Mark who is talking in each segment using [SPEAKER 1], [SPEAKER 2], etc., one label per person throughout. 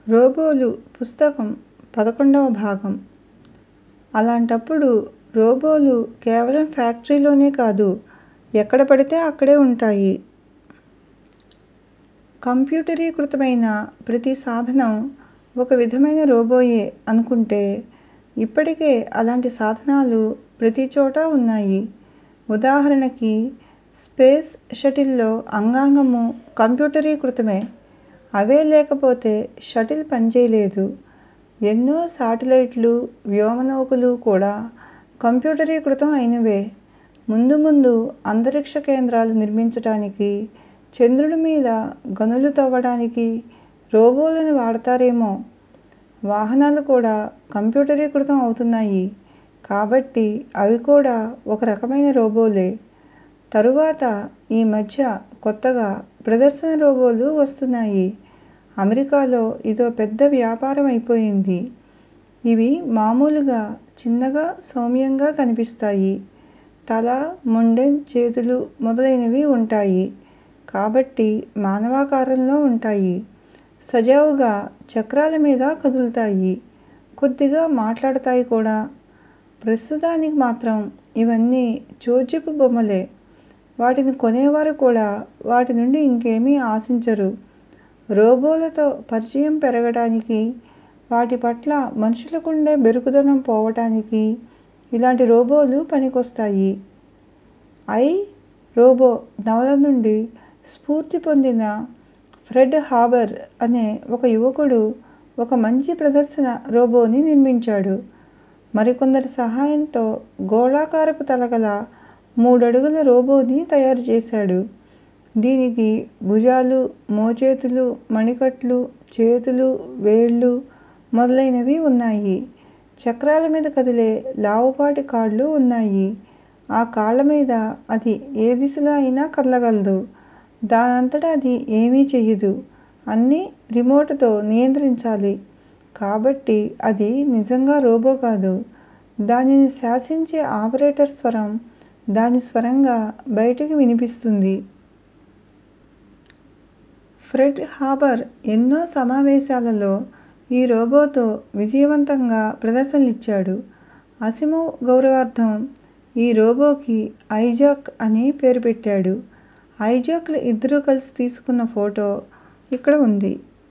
[SPEAKER 1] రోబోలు పుస్తకం పదకొండవ భాగం అలాంటప్పుడు రోబోలు కేవలం ఫ్యాక్టరీలోనే కాదు ఎక్కడ పడితే అక్కడే ఉంటాయి కంప్యూటరీకృతమైన ప్రతి సాధనం ఒక విధమైన రోబోయే అనుకుంటే ఇప్పటికే అలాంటి సాధనాలు ప్రతిచోటా ఉన్నాయి ఉదాహరణకి స్పేస్ షటిల్లో అంగాంగము కంప్యూటరీకృతమే అవే లేకపోతే షటిల్ పనిచేయలేదు ఎన్నో శాటిలైట్లు వ్యోమనౌకలు కూడా కంప్యూటరీకృతం అయినవే ముందు ముందు అంతరిక్ష కేంద్రాలు నిర్మించటానికి చంద్రుడి మీద గనులు తవ్వడానికి రోబోలను వాడతారేమో వాహనాలు కూడా కంప్యూటరీకృతం అవుతున్నాయి కాబట్టి అవి కూడా ఒక రకమైన రోబోలే తరువాత ఈ మధ్య కొత్తగా ప్రదర్శన రోబోలు వస్తున్నాయి అమెరికాలో ఇదో పెద్ద వ్యాపారం అయిపోయింది ఇవి మామూలుగా చిన్నగా సౌమ్యంగా కనిపిస్తాయి తల మొండెం చేతులు మొదలైనవి ఉంటాయి కాబట్టి మానవాకారంలో ఉంటాయి సజావుగా చక్రాల మీద కదులుతాయి కొద్దిగా మాట్లాడతాయి కూడా ప్రస్తుతానికి మాత్రం ఇవన్నీ చోద్యపు బొమ్మలే వాటిని కొనేవారు కూడా వాటి నుండి ఇంకేమీ ఆశించరు రోబోలతో పరిచయం పెరగటానికి వాటి పట్ల మనుషులకుండే బెరుకుదనం పోవటానికి ఇలాంటి రోబోలు పనికొస్తాయి ఐ రోబో నవల నుండి స్ఫూర్తి పొందిన ఫ్రెడ్ హాబర్ అనే ఒక యువకుడు ఒక మంచి ప్రదర్శన రోబోని నిర్మించాడు మరికొందరి సహాయంతో గోళాకారపు తల గల మూడడుగుల రోబోని తయారు చేశాడు దీనికి భుజాలు మోచేతులు మణికట్లు చేతులు వేళ్ళు మొదలైనవి ఉన్నాయి చక్రాల మీద కదిలే లావుపాటి కాళ్ళు ఉన్నాయి ఆ కాళ్ళ మీద అది ఏ దిశలో అయినా కదలగలదు దానంతట అది ఏమీ చెయ్యదు అన్నీ రిమోట్ తో నియంత్రించాలి కాబట్టి అది నిజంగా రోబో కాదు దానిని శాసించే ఆపరేటర్ స్వరం దాని స్వరంగా బయటికి వినిపిస్తుంది ఫ్రెడ్ హాబర్ ఎన్నో సమావేశాలలో ఈ రోబోతో విజయవంతంగా ప్రదర్శనలిచ్చాడు అసిమోవ్ గౌరవార్థం ఈ రోబోకి ఐజాక్ అని పేరు పెట్టాడు ఐజాక్ లు ఇద్దరూ కలిసి తీసుకున్న ఫోటో ఇక్కడ ఉంది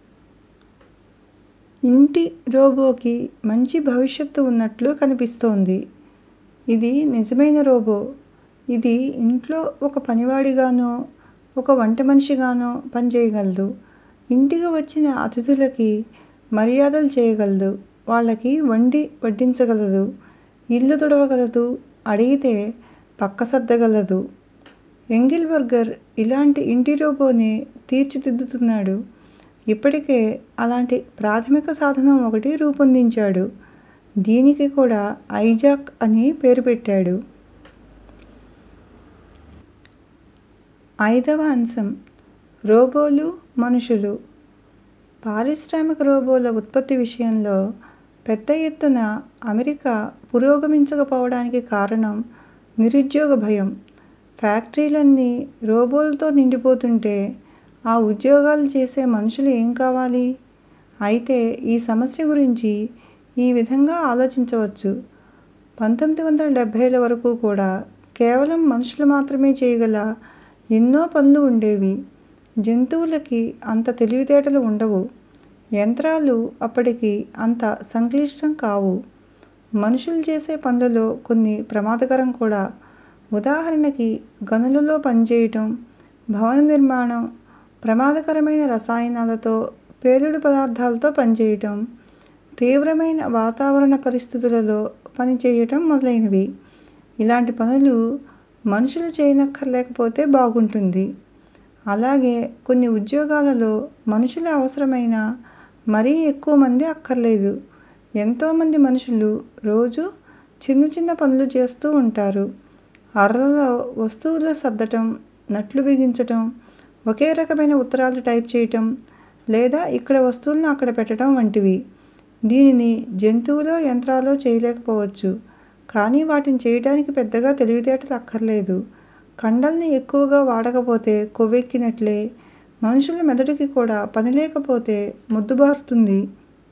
[SPEAKER 1] ఇంటి రోబోకి మంచి భవిష్యత్తు ఉన్నట్లు కనిపిస్తోంది ఇది నిజమైన రోబో ఇది ఇంట్లో ఒక పనివాడిగానో ఒక వంటమనిషిగానో పనిచేయగలదు ఇంటికి వచ్చిన అతిథులకి మర్యాదలు చేయగలదు వాళ్ళకి వండి వడ్డించగలదు ఇల్లు తుడవగలదు అడిగితే పక్క సర్దగలదు ఎంగిల్బర్గర్ ఇలాంటి ఇంటి రోబోనే తీర్చిదిద్దుతున్నాడు ఇప్పటికే అలాంటి ప్రాథమిక సాధనం ఒకటి రూపొందించాడు దీనికి కూడా ఐజాక్ అని పేరు పెట్టాడు ఐదవ అంశం రోబోలు మనుషులు పారిశ్రామిక రోబోల ఉత్పత్తి విషయంలో పెద్ద ఎత్తున అమెరికా పురోగమించకపోవడానికి కారణం నిరుద్యోగ భయం ఫ్యాక్టరీలన్నీ రోబోలతో నిండిపోతుంటే ఆ ఉద్యోగాలు చేసే మనుషులు ఏం కావాలి అయితే ఈ సమస్య గురించి ఈ విధంగా ఆలోచించవచ్చు పంతొమ్మిది వందల డెబ్బైల వరకు కూడా కేవలం మనుషులు మాత్రమే చేయగల ఎన్నో పనులు ఉండేవి జంతువులకి అంత తెలివితేటలు ఉండవు యంత్రాలు అప్పటికి అంత సంక్లిష్టం కావు మనుషులు చేసే పనులలో కొన్ని ప్రమాదకరం కూడా ఉదాహరణకి గనులలో పనిచేయటం భవన నిర్మాణం ప్రమాదకరమైన రసాయనాలతో పేలుడు పదార్థాలతో పనిచేయటం తీవ్రమైన వాతావరణ పరిస్థితులలో పనిచేయటం మొదలైనవి ఇలాంటి పనులు మనుషులు చేయనక్కర్లేకపోతే బాగుంటుంది అలాగే కొన్ని ఉద్యోగాలలో మనుషులు అవసరమైనా మరీ ఎక్కువ మంది అక్కర్లేదు ఎంతోమంది మనుషులు రోజూ చిన్న చిన్న పనులు చేస్తూ ఉంటారు అరలలో వస్తువులు సర్దటం నట్లు బిగించటం ఒకే రకమైన ఉత్తరాలు టైప్ చేయటం లేదా ఇక్కడ వస్తువులను అక్కడ పెట్టటం వంటివి దీనిని జంతువులో యంత్రాలో చేయలేకపోవచ్చు కానీ వాటిని చేయటానికి పెద్దగా తెలివితేటలు అక్కర్లేదు కండల్ని ఎక్కువగా వాడకపోతే కొవ్వెక్కినట్లే మనుషుల మెదడుకి కూడా పని లేకపోతే మొద్దుబారుతుంది